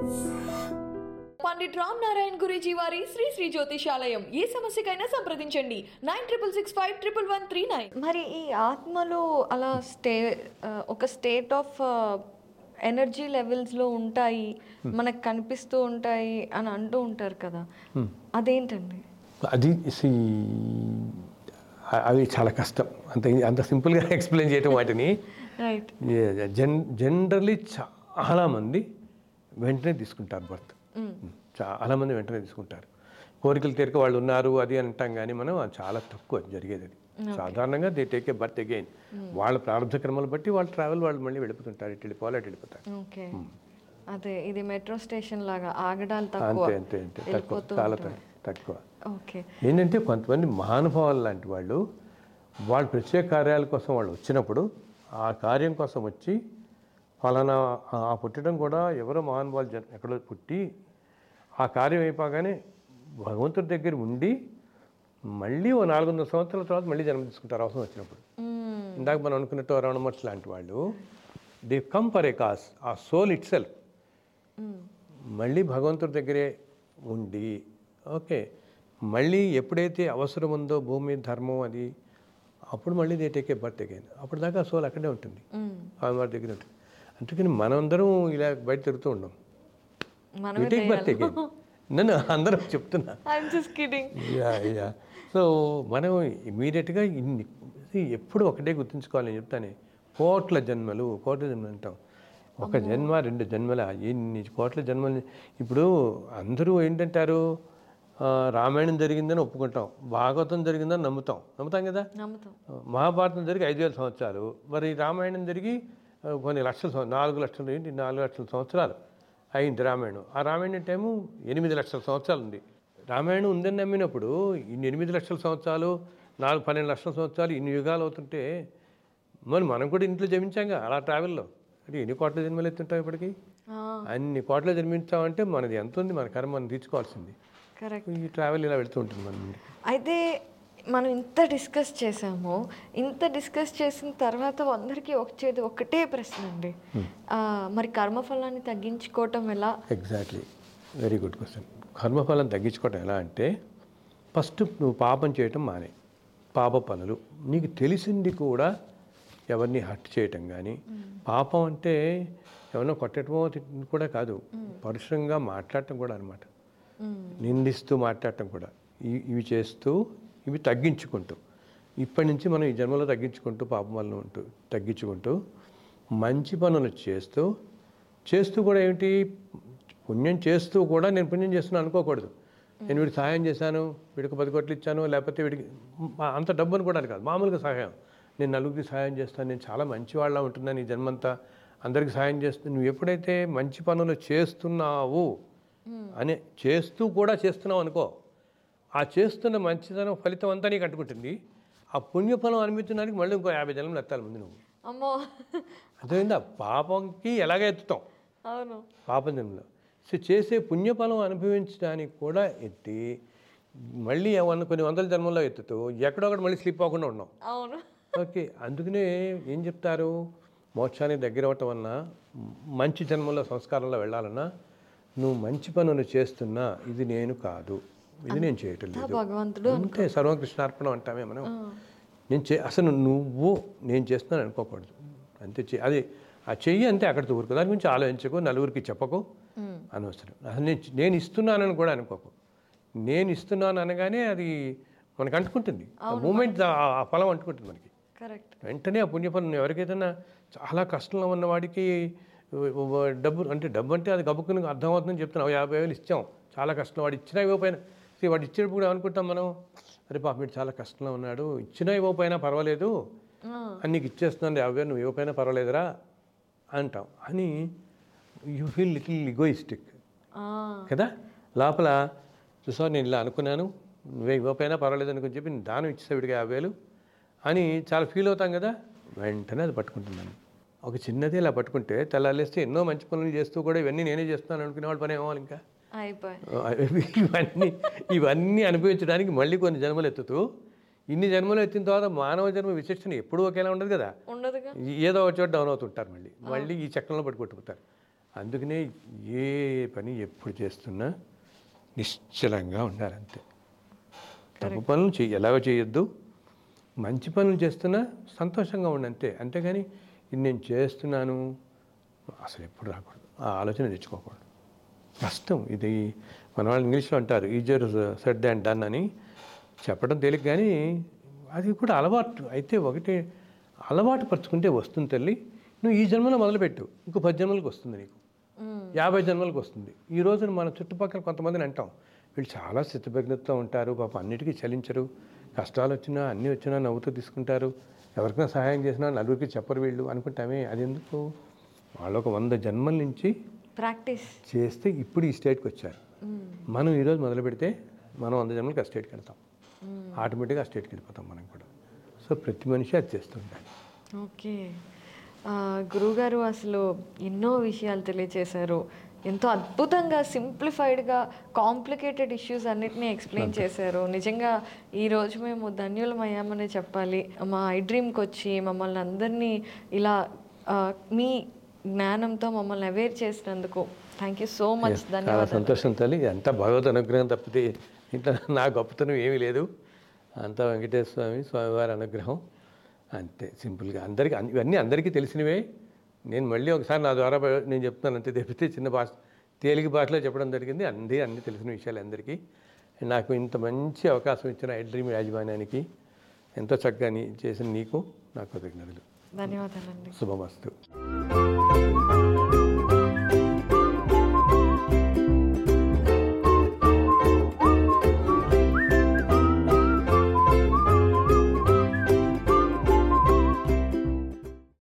పండిట్ రామ్ నారాయణ గురూజీ వారి శ్రీ శ్రీ జ్యోతిషాలయం ఏ సమస్యకైనా సంప్రదించండి nine triple six five triple one three nine మరి ఈ ఆత్మలో అలా స్టే ఆ, ఒక స్టేట్ ఆఫ్ ఎనర్జీ లెవెల్స్లో ఉంటాయి మనకు కనిపిస్తూ ఉంటాయి అని అంటూ ఉంటారు కదా అదేంటండి అది see, అ- అవి చాలా కష్టం అంత అంత సింపుల్గా ఎక్స్ప్లెయిన్ చేయటం వాటిని రైట్ జన్ జనరల్లీ చాలామంది వెంటనే తీసుకుంటారు బర్త్ చాలామంది వెంటనే తీసుకుంటారు కోరికలు తీరక వాళ్ళు ఉన్నారు అది అని అంటాం కానీ మనం అది చాలా తక్కువ జరిగేది అది సాధారణంగా they take a birth again వాళ్ళ ప్రారంభ క్రమాలు బట్టి వాళ్ళ ట్రావెల్ వాళ్ళు మళ్ళీ వెళ్ళిపోతుంటారు ఇటు వెళ్ళిపోవాలి అటు వెళ్ళిపోతారు ఓకే అదే ఇది మెట్రో స్టేషన్ లాగా ఆగడాలు తక్కువ అంతే అంతే అంతే తక్కువ వెళ్ళిపోతూ చాలా ఉంటాయి. తక్కువ ఓకే ఏంటంటే కొంతమంది మహానుభావులు లాంటి వాళ్ళు వాళ్ళ ప్రత్యేక కార్యాల కోసం వాళ్ళు వచ్చినప్పుడు ఆ కార్యం కోసం వచ్చి ఫలానా ఆ పుట్టడం కూడా ఎవరో మహానుభావులు జన్ ఎక్కడో పుట్టి ఆ కార్యం అయిపోగానే భగవంతుడి దగ్గర ఉండి మళ్ళీ ఓ నాలుగు వందల సంవత్సరాల తర్వాత మళ్ళీ జన్మ తీసుకుంటారు అవసరం వచ్చినప్పుడు మ్మ్. ఇందాక మనం అనుకున్నట్టు రమణమర్స్ లాంటి వాళ్ళు they come for a cause a soul itself మళ్ళీ భగవంతుడి దగ్గరే ఉండి ఓకే మళ్ళీ ఎప్పుడైతే అవసరం ఉందో భూమి ధర్మం అది అప్పుడు మళ్ళీ they take a birth again అప్పుడు దాకా ఆ సోల్ అక్కడే ఉంటుంది మ్మ్. స్వామివారి దగ్గర ఉంటుంది అందుకని మనందరం ఇలా బయట తిరుగుతూ ఉండం మనమే టేక్ బర్త్ అగైన్ నన్ను అందరం చెప్తున్నా I'm just kidding yeah yeah so మనం ఇమీడియట్గా ఇన్ని see, ఎప్పుడు ఒకటే గుర్తుంచుకోవాలి నేను చెప్తానే కోట్ల జన్మలు కోట్ల జన్మలు అంటాం ఒక జన్మ రెండు జన్మల ఎన్ని కోట్ల జన్మలు ఇప్పుడు అందరూ ఏంటంటారు ఆ, రామాయణం జరిగిందని ఒప్పుకుంటాం భాగవతం జరిగిందని నమ్ముతాం నమ్ముతాం కదా నమ్ముతాం మహాభారతం జరిగి ఐదు వేల సంవత్సరాలు మరి రామాయణం జరిగి ఆ, కొన్ని లక్షల సంవ- నాలుగు లక్షలు ఏంటి నాలుగు లక్షల సంవత్సరాలు అయింది రామాయణం ఆ రామాయణం టైము ఎనిమిది లక్షల సంవత్సరాలు ఉంది రామాయణం ఉందని నమ్మినప్పుడు ఇన్ని ఎనిమిది లక్షల సంవత్సరాలు నాలుగు పన్నెండు లక్షల సంవత్సరాలు ఇన్ని యుగాలు అవుతుంటే మరి మనం కూడా ఇంట్లో జన్మించాంగా అలా ట్రావెల్లో అంటే ఎన్ని కోట్ల జన్మలు ఎత్తుంటాం ఇప్పటికి ఆ, అన్ని కోట్ల జన్మించామంటే మనది ఎంత ఉంది మన కర్మ మనం తీర్చుకోవాల్సింది కరెక్ట్ ఈ ట్రావెల్ ఇలా వెళ్తూ ఉంటుంది మన ముందుకి. అయితే మనం ఇంత డిస్కస్ చేసాము ఇంత డిస్కస్ చేసిన తర్వాత అందరికీ వచ్చేది ఒకటే ప్రశ్న అండి ఆ, మరి కర్మఫలాన్ని తగ్గించుకోవటం ఎలా ఎగ్జాక్ట్లీ వెరీ గుడ్ క్వశ్చన్ కర్మఫలం తగ్గించుకోవటం ఎలా అంటే ఫస్ట్ నువ్వు పాపం చేయటం మానే పాప పనులు నీకు తెలిసింది కూడా ఎవరిని హర్ట్ చేయటం కానీ పాపం అంటే ఎవరినో కొట్టడమో తిట్టడం కూడా కాదు పరుషంగా మాట్లాడటం కూడా అనమాట మ్మ్. నిందిస్తూ మాట్లాడటం కూడా ఇ- ఇవి చేస్తూ ఇవి తగ్గించుకుంటూ ఇప్పటి నుంచి మనం ఈ జన్మలో తగ్గించుకుంటూ పాపం వల్ల ఉంటూ తగ్గించుకుంటూ మంచి పనులు చేస్తూ చేస్తూ కూడా ఏమిటి పుణ్యం చేస్తూ కూడా నేను పుణ్యం చేస్తున్నాను అనుకోకూడదు నేను వీడికి సహాయం చేశాను వీడికి పది కోట్లు ఇచ్చాను లేకపోతే వీడికి మా- అంత డబ్బు అనుకోవడానికి కాదు మామూలుగా సహాయం నేను నలుగురికి సహాయం చేస్తాను నేను చాలా మంచివాళ్ళ ఉంటున్నాను ఈ జన్మంతా అందరికి సహాయం చేస్తాను నువ్వు ఎప్పుడైతే మంచి పనులు చేస్తున్నావు అని చేస్తూ కూడా చేస్తున్నావు అనుకో ఆ చేస్తున్న మంచితనం ఫలితం అంతా నీకు అంటుకుంటుంది ఆ పుణ్యఫలం అనిపించడానికి మళ్ళీ ఇంకో యాభై జన్మలు ఎత్తాలి ముందు నువ్వు అమ్మో అర్థమైందా పాపంకి ఎలాగ ఎత్తుతాం అవును పాపం జన్మలో సో చేసే పుణ్యఫలం అనుభవించడానికి కూడా ఎత్తి మళ్ళీ ఏమన్నా కొన్ని వందల జన్మల్లో ఎత్తుతూ ఎక్కడొక్కడ మళ్ళీ స్లిప్ అవ్వకుండా ఉన్నాం అవును ఓకే అందుకనే ఏం చెప్తారు మోక్షానికి దగ్గర అవ్వటం వలన మంచి జన్మలో సంస్కారంలో వెళ్ళాలన్నా నువ్వు మంచి పనులు చేస్తున్నా ఇది నేను కాదు ఇది నేను చేయటం లేదు భగవంతుడు అంతే సర్వకృష్ణార్పణం అంటామే మనం నేను చే అసలు నువ్వు నేను చేస్తున్నాను అనుకోకూడదు అంతే చే అది ఆ చెయ్యి అంతే అక్కడితో ఊరుకో దాని గురించి ఆలోచించకు నలుగురికి చెప్పకు అనవసరం అసలు నేను నేను ఇస్తున్నానని కూడా అనుకోకు నేను ఇస్తున్నాను అనగానే అది మనకు అంటుకుంటుంది ఆ మూమెంట్ ఆ ఫలం అంటుకుంటుంది మనకి కరెక్ట్ వెంటనే ఆ పుణ్యఫలం ఎవరికైతే చాలా కష్టంలో ఉన్న వాడికి డబ్బు అంటే డబ్బు అంటే అది గబుక్కుని అర్థమవుతుందని చెప్తున్నాం యాభై వేలు ఇచ్చాం చాలా కష్టం వాడు ఇచ్చినా ఇవ్వకపోయినా see, వాడు ఇచ్చేటప్పుడు కూడా అనుకుంటాం మనం అరే పాప వీడు చాలా కష్టంలో ఉన్నాడు ఇచ్చినా ఇవ్వకపోయినా పర్వాలేదు అని నీకు ఇచ్చేస్తున్నాను యాభై వేలు నువ్వు ఇవ్వకపోయినా పర్వాలేదురా అంటాం అని యూ ఫీల్ లిటిల్ ఇగోయిస్టిక్ కదా లోపల చూసావు నేను ఇలా అనుకున్నాను నువ్వే ఇవ్వకపోయినా పర్వాలేదు అనుకుని చెప్పి నేను దానం ఇచ్చేసా వీడికి యాభై వేలు అని చాలా ఫీల్ అవుతాం కదా వెంటనే అది పట్టుకుంటున్నాను ఒక చిన్నది ఇలా పట్టుకుంటే తెల్లాలేస్తే ఎన్నో మంచి పనులు చేస్తూ కూడా ఇవన్నీ నేనే చేస్తున్నాను అనుకునే వాళ్ళ పని ఏమవాలి ఇంకా అయిపోయి ఇవన్నీ ఇవన్నీ అనుభవించడానికి మళ్ళీ కొన్ని జన్మలు ఎత్తుతూ ఇన్ని జన్మలు ఎత్తిన తర్వాత మానవ జన్మ విశిష్టన ఎప్పుడూ ఒకేలా ఉండదు కదా ఉండదుగా ఏదో ఒక చోట డౌన్ అవుతుంటారు మళ్ళీ మళ్ళీ ఈ చక్రంలో పట్టుకొట్టుకుంటారు అందుకనే ఏ పని ఎప్పుడు చేస్తున్నా నిశ్చలంగా ఉండాలంతే తప్పు పనులు చెయ్యి ఎలాగో చేయొద్దు మంచి పనులు చేస్తున్నా సంతోషంగా ఉండంతే అంతేగాని ఇది నేను చేస్తున్నాను అసలు ఎప్పుడు రాకూడదు ఆ ఆలోచన తెచ్చుకోకూడదు కష్టం ఇది మన వాళ్ళు ఇంగ్లీష్లో అంటారు ఈజర్ సెట్ దాన్ డన్ అని చెప్పడం తేలిక కానీ అది కూడా అలవాటు అయితే ఒకటే అలవాటు పరుచుకుంటే వస్తుంది తల్లి నువ్వు ఈ జన్మలో మొదలుపెట్టు ఇంకో పది జన్మలకు వస్తుంది నీకు యాభై జన్మలకు వస్తుంది ఈ రోజున మన చుట్టుపక్కల కొంతమందిని అంటాం వీళ్ళు చాలా స్థితిభగ్నతతో ఉంటారు పాపం అన్నిటికీ చలించరు కష్టాలు వచ్చినా అన్నీ వచ్చినా నవ్వుతూ తీసుకుంటారు ఎవరికైనా సహాయం చేసినా నలుగురికి చెప్పరు వీళ్ళు అనుకుంటామే అది ఎందుకు వాళ్ళు ఒక వంద జన్మల నుంచి ప్రాక్టీస్ చేస్తే ఇప్పుడు ఈ స్టేట్కి వచ్చారు మనం ఈరోజు మొదలు పెడితే మనం వంద జన్మలకి ఆ స్టేట్కి వెళ్తాం ఆటోమేటిక్గా ఆ స్టేట్కి వెళ్ళిపోతాం మనం కూడా సో ప్రతి మనిషి అది చేస్తుంటారు ఓకే ఆ, గురువుగారు అసలు ఎన్నో విషయాలు తెలియచేశారు ఎంతో అద్భుతంగా సింప్లిఫైడ్గా కాంప్లికేటెడ్ ఇష్యూస్ అన్నిటినీ ఎక్స్ప్లెయిన్ చేశారు నిజంగా ఈరోజు మేము ధన్యులమయ్యామనే చెప్పాలి మా ఐ డ్రీమ్కి వచ్చి మమ్మల్ని అందరినీ ఇలా ఆ, మీ జ్ఞానంతో మమ్మల్ని అవేర్ చేసినందుకు థ్యాంక్ యూ సో మచ్ చాలా ధన్యవాదాలు సంతోషం తల్లి అంతా భగవద్ అనుగ్రహం తప్పితే ఇంట్లో నా గొప్పతనం ఏమీ లేదు అంతా వెంకటేశ్వర స్వామి స్వామివారి అనుగ్రహం అంతే సింపుల్గా అందరికీ అన్ని- ఇవన్నీ అందరికీ తెలిసినవే నేను మళ్ళీ ఒకసారి నా ద్వారా బ- నేను చెప్తున్నాను అంతే తప్పితే చిన్న భాష తేలిక భాషలో చెప్పడం జరిగింది అన్నీ అన్ని తెలిసిన విషయాలు అందరికీ నాకు ఇంత మంచి అవకాశం ఇచ్చిన ఐ డ్రీమ్ యాజమాన్యానికి ఎంతో చక్కగా నీ- చేసిన నీకు నా కృతజ్ఞతలు ధన్యవాదాలండి శుభమస్తు